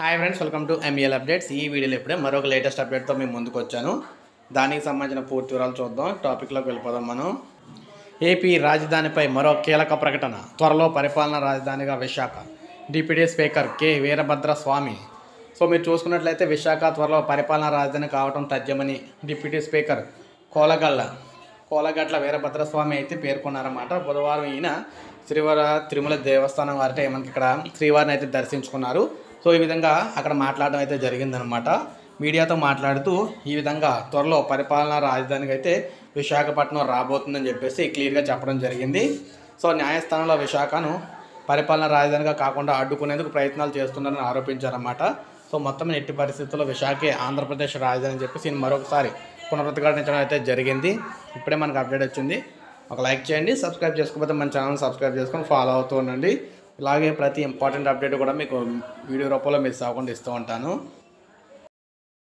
hi friends welcome to MEL updates ఈ వీడియోలో ఇప్పుడే మరొక లేటెస్ట్ అప్డేట్తో మేము ముందుకు వచ్చాను దానికి సంబంధించిన పూర్తి వివరాలు చూద్దాం టాపిక్లోకి వెళ్ళిపోదాం మనం ఏపీ రాజధానిపై మరో కీలక ప్రకటన త్వరలో పరిపాలనా రాజధానిగా Visakha deputy speaker K Veerabhadra Swamy so మీరు చూసుకున్నట్లయితే విశాఖ త్వరలో పరిపాలనా రాజధాని కావడం తథ్యమని డిప్యూటీ స్పీకర్ కోలగల్ల కోలగట్ల వీరభద్రస్వామి అయితే పేర్కొన్నారన్నమాట బుధవారం ఈయన శ్రీవార తిరుమల దేవస్థానం వారితో మనకి ఇక్కడ శ్రీవారిని అయితే దర్శించుకున్నారు సో ఈ విధంగా అక్కడ మాట్లాడడం అయితే జరిగిందనమాట మీడియాతో మాట్లాడుతూ ఈ విధంగా త్వరలో పరిపాలనా రాజధానికి అయితే విశాఖపట్నం రాబోతుందని చెప్పేసి క్లియర్గా చెప్పడం జరిగింది సో న్యాయస్థానంలో విశాఖను పరిపాలనా రాజధానిగా కాకుండా అడ్డుకునేందుకు ప్రయత్నాలు చేస్తున్నారని ఆరోపించారన్నమాట సో మొత్తం ఎట్టి పరిస్థితుల్లో విశాఖే ఆంధ్రప్రదేశ్ రాజధాని అని చెప్పేసి ఈయన మరొకసారి పునరుద్ఘాటించడం అయితే జరిగింది ఇప్పుడే మనకు అప్డేట్ వచ్చింది ఒక లైక్ చేయండి సబ్స్క్రైబ్ చేసుకోకపోతే మన ఛానల్ సబ్స్క్రైబ్ చేసుకొని ఫాలో అవుతూ ఉండండి ఇలాగే ప్రతి ఇంపార్టెంట్ అప్డేట్ కూడా మీకు వీడియో రూపంలో మిస్ అవ్వకుండా ఇస్తూ ఉంటాను